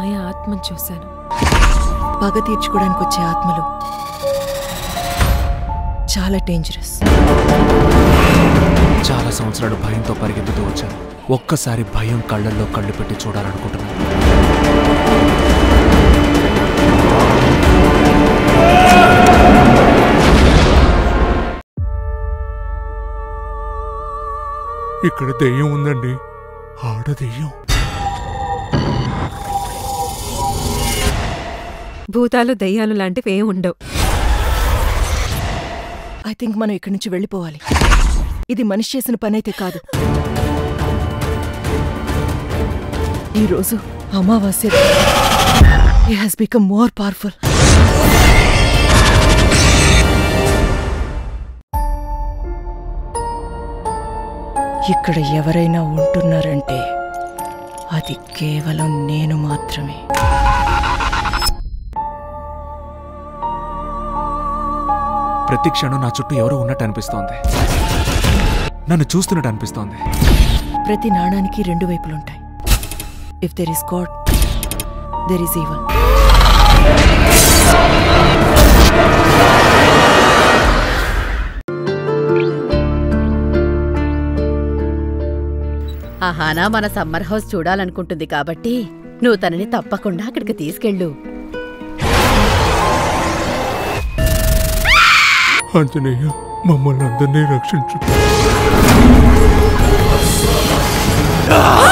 మాయ ఆత్మను చూశాను పగ తీర్చుకోవడానికి వచ్చే ఆత్మలు చాలా డేంజరస్ చాలా సంవత్సరాలు భయంతో పరిగెత్తుతూ వచ్చాను ఒక్కసారి భయం కళ్ళల్లో కళ్ళు పెట్టి చూడాలనుకుంటున్నాను ఇక్కడ దెయ్యం ఉందండి ఆడ దెయ్యం భూతాలు దయ్యాలు లాంటివి ఏం ఉండవు ఐ థింక్ మనం ఇక్కడి నుంచి వెళ్ళిపోవాలి ఇది మనిషి చేసిన పనైతే కాదు ఈరోజు అమావాస్య ఈ హాస్ బికమ్ మోర్ పవర్ఫుల్ ఇక్కడ ఎవరైనా ఉంటున్నారంటే అది కేవలం నేను మాత్రమే ప్రతి క్షణం నా చుట్టూ ఎవరో ఉన్నట్టు అనిపిస్తోంది నన్ను చూస్తున్నట్టు అనిపిస్తోంది ప్రతి నాణానికి రెండు వైపులుంటాయి if there is God there is evil ఆ హానా మన సమ్మర్ హౌస్ చూడాలనుకుంటుంది కాబట్టి నువ్వు తనని తప్పకుండా అక్కడికి తీసుకెళ్ళు ఆంజనేయ మమ్మల్ని అందరినీ రక్షించు ఆ!